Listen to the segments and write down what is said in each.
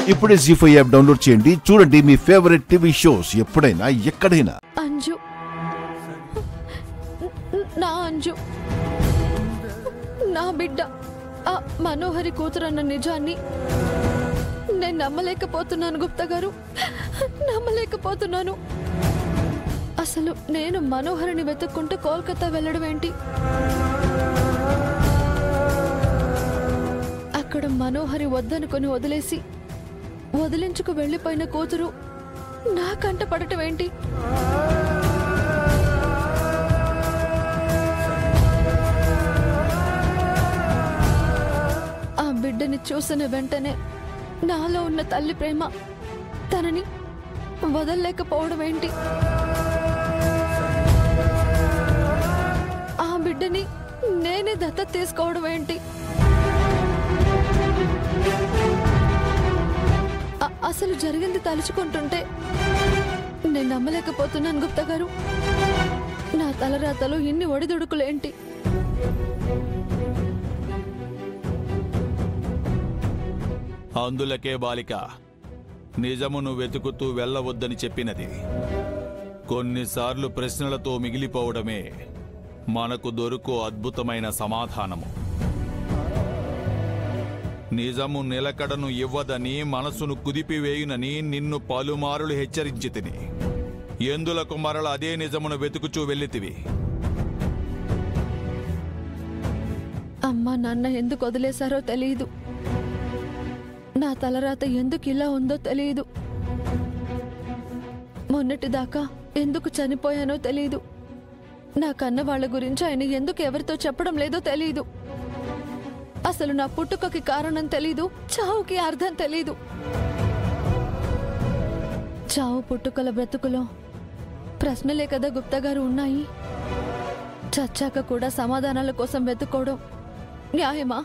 ఇప్పుడే G five app download చేయండి చూడండి మీ ఫేవరెట్ టీవీ షోస్ ఎప్పుడైనా ఎక్కడైనా అంజు నా అంజు నా బిడ్డ ఆ మనోహరి కూతురన్న నిజాన్ని నేను నమ్మలేకపోతున్నాను గుప్తా గారు నమ్మలేకపోతున్నాను అసలు నేను మనోహరిని వెతుక్కుంటూ కోల్కతా వెళ్ళడం ఏంటి అక్కడ మనోహరి వద్దనుకొని వదిలేసి వదిలించుకు వెళ్ళిపోయిన కూతురు నా కంట పడటం ఏంటి ఆ బిడ్డని చూసిన వెంటనే నాలో ఉన్న తల్లి ప్రేమ తనని వదలలేకపోవడం ఏంటి ఆ బిడ్డని నేనే దత్తత తీసుకోవడం ఏంటి అ- అసలు జరిగింది తలుచుకుంటుంటే నేను నమ్మలేకపోతున్నాను గుప్తా గారు నా తలరాతలో ఇన్ని ఒడిదుడుకులేంటి అందులకే బాలిక నిజమును వెతుకుతూ వెళ్ళవద్దని చెప్పినది కొన్నిసార్లు ప్రశ్నలతో మిగిలిపోవడమే మనకు దొరుకు అద్భుతమైన సమాధానము నిజము నిలకడను ఇవ్వదని మనసును కుదిపివేయునని నిన్ను పలుమారులు హెచ్చరించి తిని ఎందులకు మరల అదే నిజమును వెతుకుచూ వెళ్ళితివి అమ్మ నాన్న ఎందుకు వదిలేశారో తెలియదు నా తలరాత ఎందుకు ఇలా ఉందో తెలియదు మొన్నటిదాకా ఎందుకు చనిపోయానో తెలియదు నా కన్న వాళ్ళ గురించి ఆయన ఎందుకు ఎవరితో చెప్పడం లేదో తెలియదు అసలు నా పుట్టుకకి కారణం తెలీదు చావుకి అర్థం తెలీదు చావు పుట్టుకల బ్రతుకులో ప్రశ్నలే కదా గుప్తా గారు ఉన్నాయి చచ్చాక కూడా సమాధానాల కోసం వెతుక్కోవడం న్యాయమా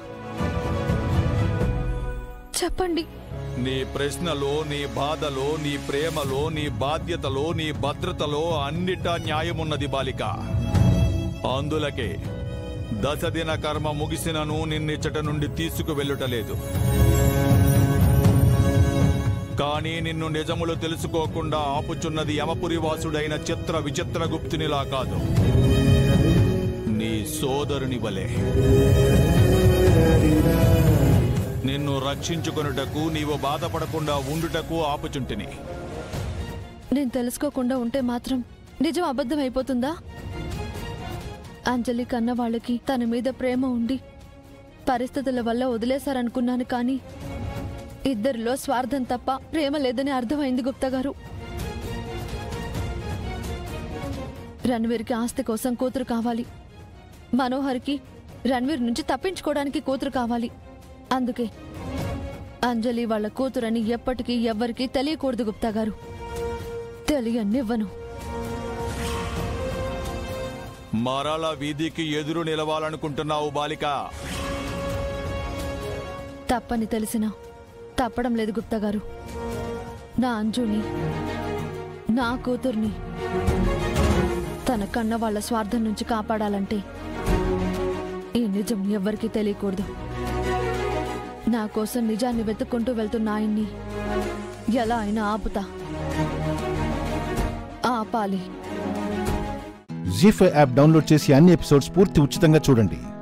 చెప్పండి నీ ప్రశ్నలో నీ బాధలో నీ ప్రేమలో నీ బాధ్యతలో నీ భద్రతలో అన్నిటా న్యాయమున్నది బాలిక అందులకే దశదిన కర్మ ముగిసినను నిన్నిచ్చట నుండి తీసుకువెళ్ళుటలేదు కానీ నిన్ను నిజములు తెలుసుకోకుండా ఆపుచున్నది యమపురివాసుడైన చిత్ర విచిత్ర గుప్తునిలా కాదు నీ సోదరుని వలె నిన్ను రక్షించుకొనుటకు నీవు బాధపడకుండా ఉండుటకు ఆపుచుంటిని నేను తెలుసుకోకుండా ఉంటే మాత్రం నిజం అబద్ధం అయిపోతుందా అంజలి కన్న వాళ్ళకి తన మీద ప్రేమ ఉండి పరిస్థితుల వల్ల వదిలేశారనుకున్నాను కానీ ఇద్దరిలో స్వార్థం తప్ప ప్రేమ లేదని అర్థమైంది గుప్తా గారు రణ్వీర్కి ఆస్తి కోసం కూతురు కావాలి మనోహర్కి రణ్వీర్ నుంచి తప్పించుకోవడానికి కూతురు కావాలి అందుకే అంజలి వాళ్ళ కూతురని ఎప్పటికీ ఎవ్వరికీ తెలియకూడదు గుప్తా గారు తెలియనివ్వను మరల వీధికి ఎదురు నిలవాలనుకుంటున్నావు బాలిక తప్పని తెలిసినా తప్పడం లేదు గుప్తా గారు నా అంజుని నా కూతుర్ని తన కన్న వాళ్ళ స్వార్థం నుంచి కాపాడాలంటే ఈ నిజం ఎవ్వరికీ తెలియకూడదు నా కోసం నిజాన్ని వెతుక్కుంటూ వెళ్తున్న ఆయన్ని ఎలా అయినా ఆపుతా ఆపాలి జీ ఫైవ్ యాప్ డౌన్లోడ్ చేసి అన్ని ఎపిసోడ్స్ పూర్తి ఉచితంగా చూడండి